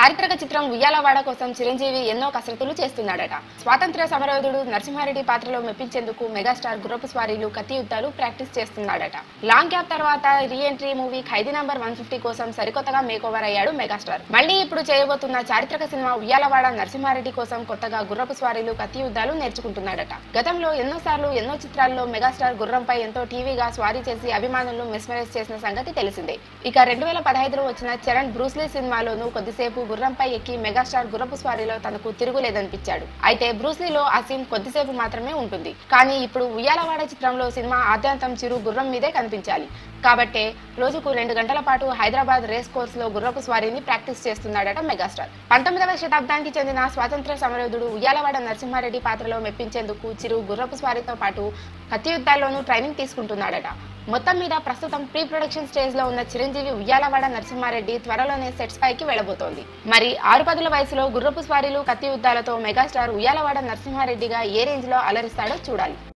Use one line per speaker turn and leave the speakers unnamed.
చారిత్రక చిత్రం ఉయ్యాలవాడ కోసం చిరంజీవి ఎన్నో కసరత్తులు చేస్తున్నాడట స్వాతంత్ర్య సమరయోధుడు నరసింహారెడ్డి పాత్రలో మెప్పించేందుకు మెగాస్టార్ గుర్రపు స్వారీలు కత్తి యుద్ధాలు ప్రాక్టీస్ చేస్తున్నాడట లాంగ్ గ్యాప్ తర్వాత re entry movie Khaidi number one fifty కోసం సరికొత్తగా మేకోవర్ అయ్యాడు మెగాస్టార్ మళ్ళీ ఇప్పుడు చేయబోతున్న చారిత్రక సినిమా ఉయ్యాలవాడ నరసింహారెడ్డి కోసం కొత్తగా గుర్రపు స్వారీలు కత్తి యుద్ధాలు నేర్చుకుంటున్నాడట గతంలో ఎన్నోసార్లు ఎన్నో చిత్రాల్లో మెగాస్టార్ గుర్రంపై ఎంతో టీవీగా స్వారీ చేసి అభిమానులను మిస్మరైజ్ చేసిన సంగతి తెలిసిందే ఇక రెండు వేల పదహైదులో వచ్చిన చరణ్ బ్రూస్లీ సినిమాలోనూ కొద్దిసేపు గుర్రంపై ఎక్కి మెగాస్టార్ గుర్రపు స్వారీలో తనకు తిరుగులేదనిపించాడు అయితే బ్రూస్లీలో ఆ సీన్ కొద్దిసేపు మాత్రమే ఉంటుంది కానీ ఇప్పుడు ఉయ్యాలవాడ చిత్రంలో సినిమా ఆద్యంతం చిరు గుర్రం మీదే కనిపించాలి కాబట్టే రోజుకు రెండు గంటల పాటు హైదరాబాద్ రేస్ కోర్స్ లో గుర్రపు స్వారీని ప్రాక్టీస్ చేస్తున్నాడట మెగాస్టార్ పంతొమ్మిదవ శతాబ్దానికి చెందిన స్వాతంత్ర సమరయోధుడు ఉయ్యాలవాడ నరసింహారెడ్డి పాత్రలో మెప్పించేందుకు చిరు గుర్రపు స్వారీతో పాటు కత్తి యుద్ధాల్లోనూ ట్రైనింగ్ తీసుకుంటున్నాడట మొత్తం మీద ప్రస్తుతం ప్రీ ప్రొడక్షన్ స్టేజ్ లో ఉన్న చిరంజీవి ఉయ్యాలవాడ నరసింహారెడ్డి త్వరలోనే సెట్స్ పైకి వెళ్లబోతోంది మరి ఆరు పదుల వయసులో గుర్రపు స్వారీలు కత్తి యుద్ధాలతో మెగాస్టార్ ఉయ్యాలవాడ నరసింహారెడ్డిగా ఏ రేంజ్ లో అలరిస్తాడో చూడాలి